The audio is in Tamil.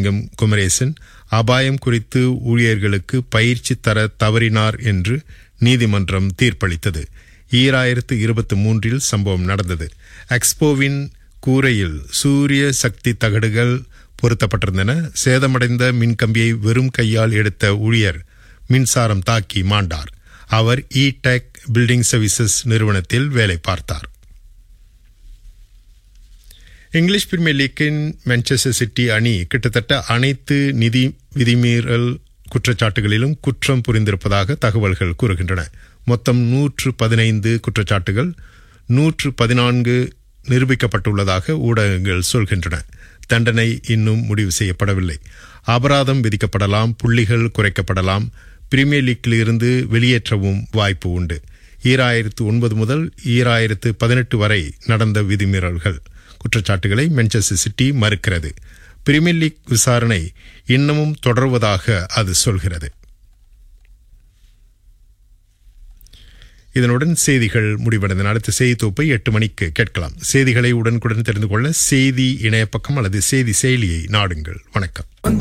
ராஜலிங்கம் குமரேசன் அபாயம் குறித்து ஊழியர்களுக்கு பயிற்சி தர தவறினார் என்று நீதிமன்றம் தீர்ப்பளித்தது ஈராயிரத்து இருபத்தி மூன்றில் சம்பவம் நடந்தது எக்ஸ்போவின் கூரையில் சூரிய சக்தி தகடுகள் பொருத்தப்பட்டிருந்தன சேதமடைந்த மின்கம்பியை வெறும் கையால் எடுத்த ஊழியர் மின்சாரம் தாக்கி மாண்டார் அவர் இ டெக் பில்டிங் சர்வீசஸ் நிறுவனத்தில் வேலை பார்த்தார் இங்கிலீஷ் பிரீமியர் லீக்கின் மான்செஸ்டர் சிட்டி அணி கிட்டத்தட்ட அனைத்து நிதி விதிமீறல் குற்றச்சாட்டுகளிலும் குற்றம் புரிந்திருப்பதாக தகவல்கள் கூறுகின்றன மொத்தம் நூற்று பதினைந்து குற்றச்சாட்டுகள் நூற்று பதினான்கு நிரூபிக்கப்பட்டுள்ளதாக ஊடகங்கள் சொல்கின்றன தண்டனை இன்னும் முடிவு செய்யப்படவில்லை அபராதம் விதிக்கப்படலாம் புள்ளிகள் குறைக்கப்படலாம் பிரீமியர் லீக்கில் இருந்து வெளியேற்றவும் வாய்ப்பு உண்டு ஈராயிரத்து ஒன்பது முதல் ஈராயிரத்து பதினெட்டு வரை நடந்த விதிமீறல்கள் குற்றச்சாட்டுகளை மான்செஸ்டர் சிட்டி மறுக்கிறது பிரீமியர் லீக் விசாரணை இன்னமும் தொடர்வதாக அது சொல்கிறது இதனுடன் செய்திகள் முடிவடைந்தன அடுத்த செய்தி தொகுப்பை எட்டு மணிக்கு கேட்கலாம் செய்திகளை உடனுக்குடன் தெரிந்து கொள்ள செய்தி இணையப்பக்கம் அல்லது செய்தி செயலியை நாடுங்கள் வணக்கம்